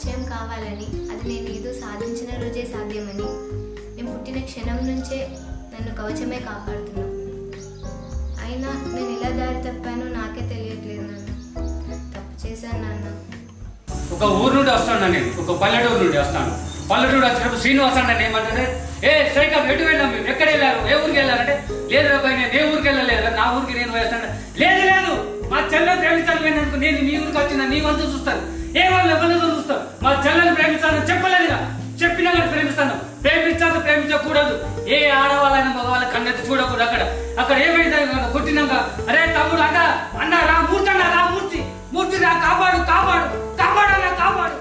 విషయం కావాలని అది నేను ఏదో సాధించిన రోజే సాధ్యమని నేను పుట్టిన క్షణం నుంచే నన్ను కవచమే కాపాడుతున్నా అయినా నేను ఎలా దారి తప్పానో నాకే తెలియట్లేదు నాన్న తప్పు చేశాను నాన్న ఒక ఊరు నుండి వస్తాను నేను ఒక పల్లెటూరు నుండి వస్తాను పల్లెటూరు వచ్చినప్పుడు శ్రీను వస్తాడని ఏమంటాడు ఏ శ్రీకాంత్ ఎటు వెళ్ళాం మేము ఎక్కడ వెళ్ళారు ఏ ఊరికి వెళ్ళారంటే లేదు రాబాయ్ నేను ఏ ఊరికి వెళ్ళలేదు నా ఊరికి నేను వేస్తాను లేదు లేదు మా చెల్లెలు ప్రేమించాలి నేను నేను మీ ఊరికి వచ్చిన నీ వంతు చూస్తాను ఏ వాళ్ళు ఎవరితో చూస్తాను మా చెల్లెలు ప్రేమించాలని చెప్పలేదుగా చెప్పినా కానీ ప్రేమిస్తాను ప్రేమించాక ప్రేమించకూడదు ఏ ఆడవాళ్ళైనా మగవాళ్ళ కన్నెత్తి చూడకూడదు అక్కడ అక్కడ ఏమైంది కొట్టినాక అరే తమ్ముడు అన్న అన్న రా మూర్తి అన్న రా మూర్తి మూర్తి రా కాపాడు కాపాడు కాపాడు అన్న కాపాడు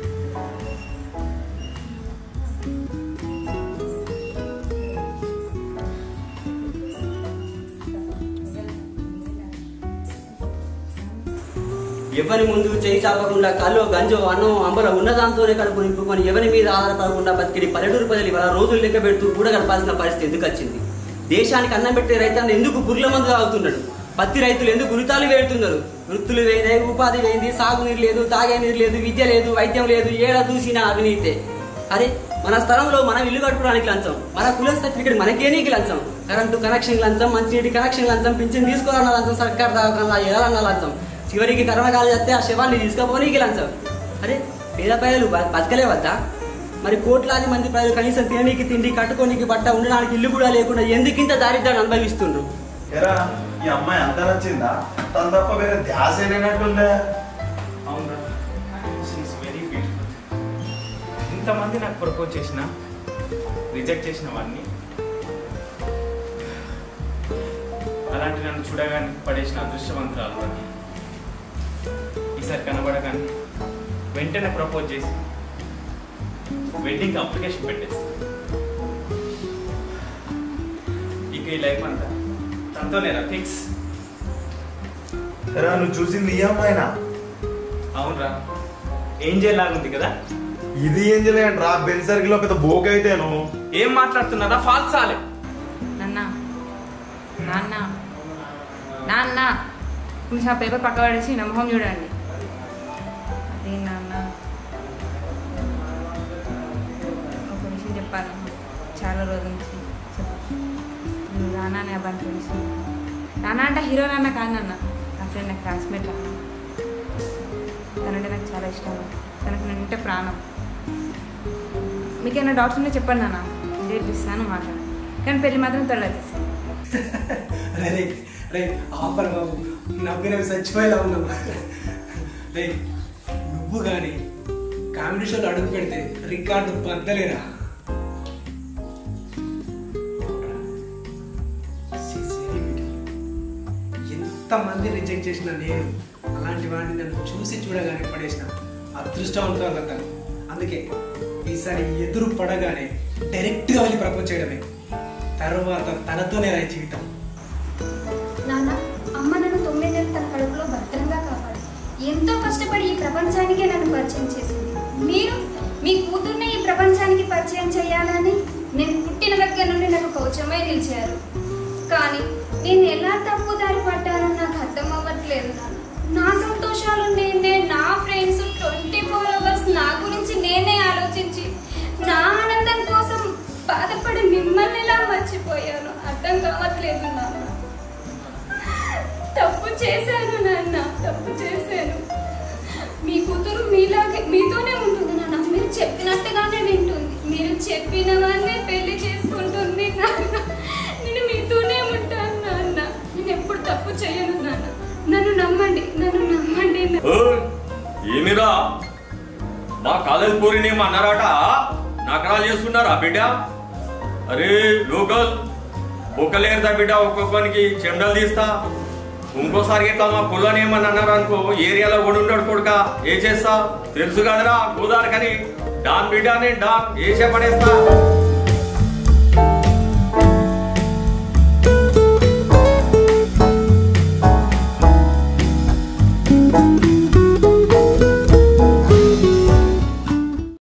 ఎవరి ముందు చేయి చాపకుండా కల్లో గంజో అన్నం అంబలో ఉన్నదాంతోనే కడుపు నింపుకొని ఎవరి మీద ఆధారపడకుండా బతికి పల్లెటూరు ప్రజలు ఇవాళ రోజులు లెక్క పెడుతూ కూడా గడపాల్సిన పరిస్థితి ఎందుకు వచ్చింది దేశానికి అన్నం పెట్టే రైతాన్ని ఎందుకు పుర్ల మందు తాగుతున్నాడు పత్తి రైతులు ఎందుకు గురితాలు వేడుతున్నారు వృత్తులు వేయినాయి ఉపాధి వేయింది సాగునీరు లేదు తాగే నీరు లేదు విద్య లేదు వైద్యం లేదు ఏడ చూసినా అవినీతే అరే మన స్థలంలో మనం ఇల్లు కట్టుకోవడానికి లంచం మన కులం సర్టిఫికేట్ మనకేనీకి లంచం కరెంటు కనెక్షన్ లంచం మంచినీటి కనెక్షన్ లంచం పింఛన్ తీసుకోవాలన్న లంచం సర్కార్ దాకా ఎలాలన్న లంచం చివరికి కర్మకాలు చేస్తే ఆ శవాన్ని తీసుకుపోనీకి లంచం అరే పేద ప్రజలు బ- బతకలేవద్దా మరి కోట్లాది మంది ప్రజలు కనీసం తిననీకి తిండి కట్టుకోనీకి బట్ట ఉండడానికి ఇల్లు కూడా లేకుండా ఎందుకింత దారిద్ర్యాన్ని అనుభవిస్తుండ్రు ఎరా ఈ అమ్మాయి అంతా నచ్చిందా తన తప్ప వేరే ధ్యాస లేనట్టుందే అవునా షీఈస్ వెరీ బ్యూటిఫుల్ ఇంతమంది నాకు ప్రపోజ్ చేసిన రిజెక్ట్ చేసిన వాడిని అలాంటి నన్ను చూడగానే పడేసిన అదృష్టవంతురాలు వాడిని ఈసారి కనబడగానే వెంటనే ప్రపోజ్ చేసి వెడ్డింగ్ అప్లికేషన్ పెట్టేసి ఇక ఈ లైఫ్ అంతా తనతోనేరా ఫిక్స్ ఎరా నువ్వు చూసింది ఈ అమ్మాయినా అవునరా ఏంజల్ లాగుంది కదా ఇది ఏం చేయలేండి రా బెన్ సర్కిల్ లో పెద్ద బోక్ అయితేను ఏం మాట్లాడుతున్నారా ఫాల్స్ ఆలే నాన్న నాన్న నాన్న కొంచెం ఆ పేపర్ పక్క పడేసి నా మొహం చూడండి అదే నాన్న ఒక విషయం చెప్పాలి చాలా రోజుల నుంచి చెప్పు. నువ్వు రానా అనే అబ్బాయిని ప్రేమిస్తున్నాను నాన్న అంటే హీరో నాన్న కాదు నాన్న నా ఫ్రెండ్ నా క్లాస్మేట్ నాన్న తనంటే నాకు చాలా ఇష్టం తనకు నేను అంటే ప్రాణం మీకేమైనా డౌట్స్ ఉంటే చెప్పండి నాన్న డేట్ ఇస్తాను మాట్లాడండి కానీ పెళ్లి మాత్రం త్వరగా చేస్తాను రే రే ఆపర్ బాబు నవ్విన చచ్చిపోయేలా ఉన్నావు రే నువ్వు కానీ కామెడీ షోలో అడుగు పెడితే రికార్డు బద్దలేరా She's very beautiful. ఎంతమంది రిజెక్ట్ చేసిన నేను అలాంటి వాడిని నన్ను చూసి చూడగానే పడేసిన అదృష్టవంతురాలు కదా అందుకే ఈసారి ఎదురు పడగానే డైరెక్ట్గా వెళ్ళి ప్రపోజ్ చేయడమే తర్వాత తనతోనే రాయి జీవితం నాన్న అమ్మ నన్ను తొమ్మిది నెలలు తన కడుపులో భద్రంగా కాపాడు ఎంతో కష్టపడి ఈ ప్రపంచానికే నన్ను పరిచయం చేసింది మీరు మీ కూతుర్ని ఈ ప్రపంచానికి పరిచయం చేయాలని నేను పుట్టిన దగ్గర నుండి నాకు కవచమై నిలిచారు కానీ నేను ఎలా తప్పు దారి పడ్డానో నాకు అర్థం అవ్వట్లేదు నాన్న నా సంతోషాలు నేనే నా ఫ్రెండ్స్ ట్వంటీ ఫోర్ అవర్స్ నా గురించి నేనే ఆలోచించి నా ఆనందం కోసం బాధపడి మిమ్మల్ని ఎలా మర్చిపోయాను అర్థం కావట్లేదు నాన్న తప్పు చేశాను నాన్న తప్పు చేశాను మీ కూతురు మీలాగే మీతోనే ఉంటుంది నాన్న మీరు చెప్పినట్టుగానే వింటుంది మీరు చెప్పినవన్నీ పెళ్లి చేసుకుంటుంది నాన్న నేను మీతోనే ఉంటాను నాన్న నేను ఎప్పుడు తప్పు చేయను నాన్న నన్ను నమ్మండి నన్ను నమ్మండి ఓయ్, ఏమిరా మా కాలేజ్ పూరినేమో అన్నారట నకరాలు చేస్తున్నారా బిడ్డ అరే లోకల్ ఒక్కలేరుదా బిడ్డ ఒక్కొక్కరికి చెండలు తీస్తా ఇంకోసారి ఇట్లా మా పుల్లని ఏమని అన్నారు అనుకో ఏరియాలో ఉండుంటాడు కొడుక ఏ చేస్తా తెలుసు కదరా గోదావరి కానీ డాన్ బిడ్డ నేను డాన్ వేసే పడేస్తా